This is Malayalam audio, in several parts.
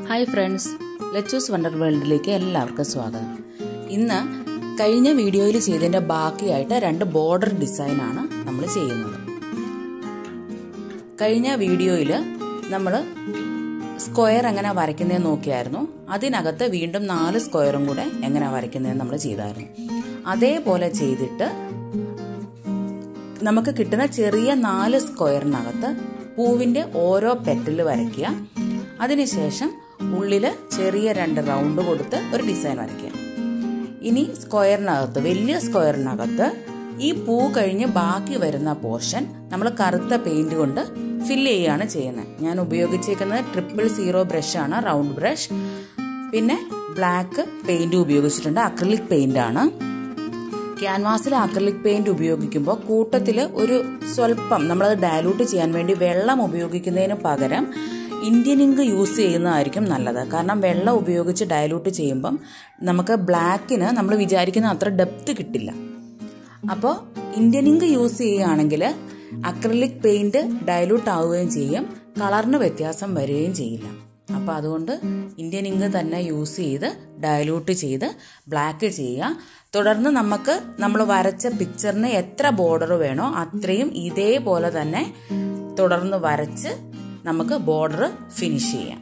ഹായ് ഫ്രണ്ട്സ് ലെച്ചൂസ് വണ്ടർ വേൾഡിലേക്ക് എല്ലാവർക്കും സ്വാഗതം ഇന്ന് കഴിഞ്ഞ വീഡിയോയിൽ ചെയ്തതിൻ്റെ ബാക്കിയായിട്ട് രണ്ട് ബോർഡർ ഡിസൈനാണ് നമ്മൾ ചെയ്യുന്നത് കഴിഞ്ഞ വീഡിയോയിൽ നമ്മൾ സ്ക്വയർ എങ്ങനെ വരയ്ക്കുന്നതെന്ന് നോക്കിയായിരുന്നു അതിനകത്ത് വീണ്ടും നാല് സ്ക്വയറും കൂടെ എങ്ങനെ വരയ്ക്കുന്നതെന്ന് നമ്മൾ ചെയ്തായിരുന്നു അതേപോലെ ചെയ്തിട്ട് നമുക്ക് കിട്ടുന്ന ചെറിയ നാല് സ്ക്വയറിനകത്ത് പൂവിന്റെ ഓരോ പെറ്റല് വരയ്ക്കുക അതിനുശേഷം ഉള്ളിൽ ചെറിയ രണ്ട് റൗണ്ട് കൊടുത്ത് ഒരു ഡിസൈൻ വരയ്ക്കുക ഇനി സ്ക്വയറിനകത്ത് വലിയ സ്ക്വയറിനകത്ത് ഈ പൂ കഴിഞ്ഞ് ബാക്കി വരുന്ന പോർഷൻ നമ്മൾ കറുത്ത പെയിന്റ് കൊണ്ട് ഫില്ല് ചെയ്യുകയാണ് ചെയ്യുന്നത് ഞാൻ ഉപയോഗിച്ചേക്കുന്നത് ട്രിപ്പിൾ സീറോ ബ്രഷാണ് റൗണ്ട് ബ്രഷ് പിന്നെ ബ്ലാക്ക് പെയിന്റ് ഉപയോഗിച്ചിട്ടുണ്ട് അക്രിലിക് പെയിന്റ് ആണ് ക്യാൻവാസിൽ അക്രലിക് പെയിന്റ് ഉപയോഗിക്കുമ്പോൾ കൂട്ടത്തിൽ ഒരു സ്വല്പം നമ്മളത് ഡയലൂട്ട് ചെയ്യാൻ വേണ്ടി വെള്ളം ഉപയോഗിക്കുന്നതിന് പകരം ഇന്ത്യൻ ഇങ്ക് യൂസ് ചെയ്യുന്നതായിരിക്കും നല്ലത് കാരണം വെള്ളം ഉപയോഗിച്ച് ഡയലൂട്ട് ചെയ്യുമ്പം നമുക്ക് ബ്ലാക്കിന് നമ്മൾ വിചാരിക്കുന്ന അത്ര ഡെപ്ത് കിട്ടില്ല അപ്പോൾ ഇന്ത്യൻ ഇങ്ക് യൂസ് ചെയ്യുകയാണെങ്കിൽ അക്രലിക് പെയിന്റ് ഡയലൂട്ട് ആവുകയും ചെയ്യും കളറിന് വ്യത്യാസം വരികയും ചെയ്യില്ല അപ്പോൾ അതുകൊണ്ട് ഇന്ത്യൻ ഇങ്ക് തന്നെ യൂസ് ചെയ്ത് ഡയലൂട്ട് ചെയ്ത് ബ്ലാക്ക് ചെയ്യുക തുടർന്ന് നമുക്ക് നമ്മൾ വരച്ച പിക്ചറിന് എത്ര ബോർഡർ വേണോ അത്രയും ഇതേപോലെ തന്നെ തുടർന്ന് വരച്ച് നമുക്ക് ബോർഡർ ഫിനിഷ് ചെയ്യാം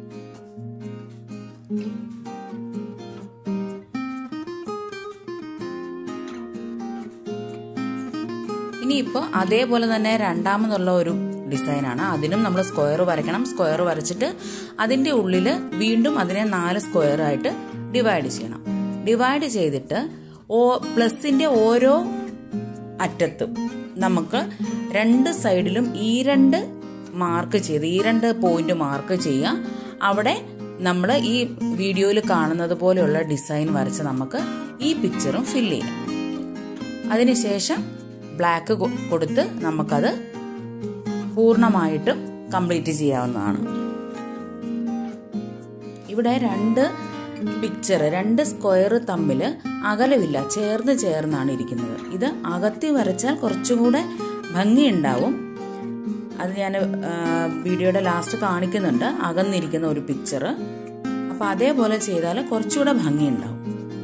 ഇനിയിപ്പോൾ അതേപോലെ തന്നെ രണ്ടാമതുള്ള ഒരു ഡിസൈനാണ് അതിനും നമ്മൾ സ്ക്വയർ വരയ്ക്കണം സ്ക്വയർ വരച്ചിട്ട് അതിൻ്റെ ഉള്ളിൽ വീണ്ടും അതിനെ നാല് സ്ക്വയർ ആയിട്ട് ഡിവൈഡ് ചെയ്യണം ഡിവൈഡ് ചെയ്തിട്ട് ഓ പ്ലസിന്റെ ഓരോ അറ്റത്തും നമുക്ക് രണ്ട് സൈഡിലും ഈ രണ്ട് മാർക്ക് ചെയ്ത് ഈ രണ്ട് പോയിന്റ് മാർക്ക് ചെയ്യുക അവിടെ നമ്മൾ ഈ വീഡിയോയിൽ കാണുന്നത് പോലെയുള്ള ഡിസൈൻ വരച്ച് നമുക്ക് ഈ പിക്ചറും ഫില്ല് ചെയ്യാം അതിനുശേഷം ബ്ലാക്ക് കൊടുത്ത് നമുക്കത് പൂർണ്ണമായിട്ടും കംപ്ലീറ്റ് ചെയ്യാവുന്നതാണ് ഇവിടെ രണ്ട് പിക്ചർ രണ്ട് സ്ക്വയർ തമ്മിൽ അകലമില്ല ചേർന്ന് ചേർന്നാണ് ഇരിക്കുന്നത് ഇത് അകത്തി വരച്ചാൽ കുറച്ചുകൂടെ ഭംഗിയുണ്ടാവും അത് ഞാൻ വീഡിയോയുടെ ലാസ്റ്റ് കാണിക്കുന്നുണ്ട് അകന്നിരിക്കുന്ന ഒരു പിക്ചർ അപ്പോൾ അതേപോലെ ചെയ്താൽ കുറച്ചുകൂടെ ഭംഗിയുണ്ടാവും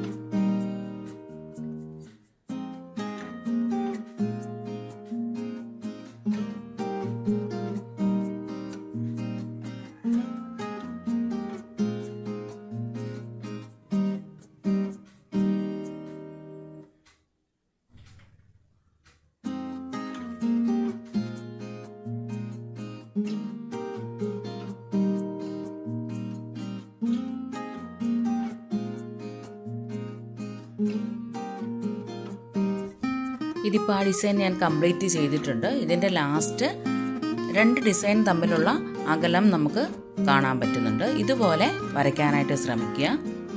ഇതിപ്പോൾ ആ ഡിസൈൻ ഞാൻ കംപ്ലീറ്റ് ചെയ്തിട്ടുണ്ട് ഇതിൻ്റെ ലാസ്റ്റ് രണ്ട് ഡിസൈൻ തമ്മിലുള്ള അകലം നമുക്ക് കാണാൻ പറ്റുന്നുണ്ട് ഇതുപോലെ വരയ്ക്കാനായിട്ട് ശ്രമിക്കുക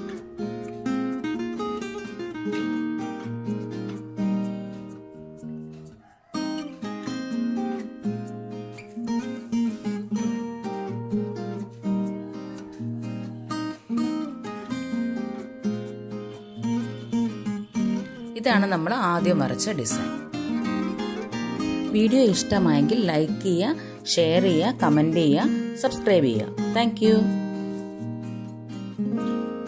ഇതാണ് നമ്മൾ ആദ്യം വരച്ച ഡിസൈൻ വീഡിയോ ഇഷ്ടമായെങ്കിൽ ലൈക്ക് ചെയ്യുക ഷെയർ ചെയ്യുക കമൻറ്റ് ചെയ്യുക സബ്സ്ക്രൈബ് ചെയ്യുക താങ്ക്